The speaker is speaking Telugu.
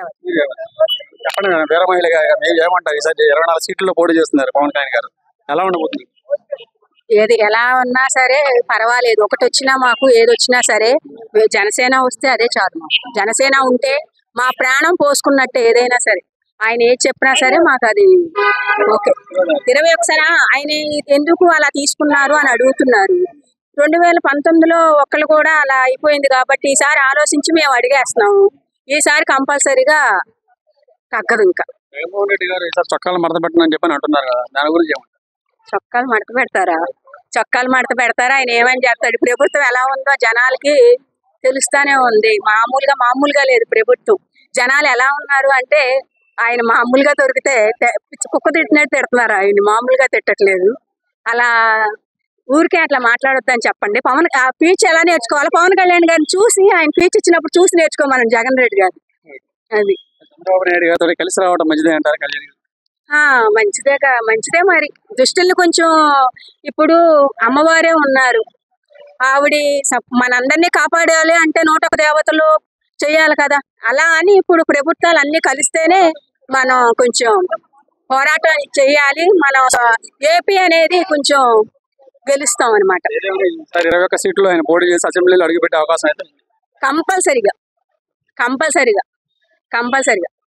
చెప్పండి మేడం, వీర మహిళ గారు మీరు ఏమంటారు ఈసారి ఇరవై నాలుగు సీట్లలో పోటీ చేస్తున్నారు పవన్ కళ్యాణ్ గారు ఎలా ఉండబోతుంది ఏది ఎలా ఉన్నా సరే పర్వాలేదు ఒకటి వచ్చినా మాకు ఏది వచ్చినా సరే ఏ జనసేన వస్తే అదే చాలు మాకు జనసేన ఉంటే మా ప్రాణం పోసుకున్నట్టే ఏదైనా సరే ఆయన ఏది చెప్పినా సరే మాకు అది ఓకే ఇరవై ఒకసారి ఆయన ఎందుకు అలా తీసుకున్నారు అని అడుగుతున్నారు రెండు వేల పంతొమ్మిదిలో ఒక్కళ్ళు కూడా అలా అయిపోయింది కాబట్టి ఈసారి ఆలోచించి మేము అడిగేస్తున్నాము ఈసారి కంపల్సరీగా తగ్గదు ఇంకా జగన్మోహన్ రెడ్డి గారు ఈసారి చొక్కాలు మడత పెట్టనని చెప్పని అంటున్నారు కదా దాని గురించి ఏమంటారు చొక్కాలు మడత పెడతారా చొక్కాలు మడత పెడతారా ఆయన ఏమని చెప్తాడు ప్రభుత్వం ఎలా ఉందో జనాలకి తెలుస్తానే ఉంది మామూలుగా మామూలుగా లేదు ప్రభుత్వం జనాలు ఎలా ఉన్నారు అంటే ఆయన మామూలుగా దొరికితే తె- పిచ్చి కుక్క తిట్టినట్టు తిడుతున్నారు ఆయన మామూలుగా తిట్టట్లేదు అలా ఊరికే అట్లా మాట్లాడొద్దని చెప్పండి పవన్ ఆ పీచ్ ఎలా నేర్చుకోవాలి పవన్ కళ్యాణ్ గారిని చూసి ఆయన పీచ్ ఇచ్చినప్పుడు చూసి నేర్చుకోమని జగన్ రెడ్డి గారు అది చంద్రబాబు నాయుడు గారితో కలిసి రావడం మంచిదే అంటారు కళ్యాణ్ గారు ఆ మంచిదే కా- మంచిదే మరి దుష్టుల్ని కొంచెం ఇప్పుడు అమ్మవారే ఉన్నారు ఆవిడ సప్- మనందరినీ కాపాడాలి అంటే నూట ఒక దేవతలు చేయాలి కదా అలా అని ఇప్పుడు ప్రభుత్వాలు అన్ని కలిస్తేనే మనం కొంచెం పోరాటం చేయాలి మనం ఏపీ అనేది కొంచెం గెలుస్తాం అనమాట ఈసారి ఇరవై ఒక్క సీట్లు ఆయన పోటీ చేసి అసెంబ్లీలో అడుగుపెట్టే అవకాశం అయితే ఉంది. కంపల్సరిగా కంపల్సరిగా కంపల్సరిగా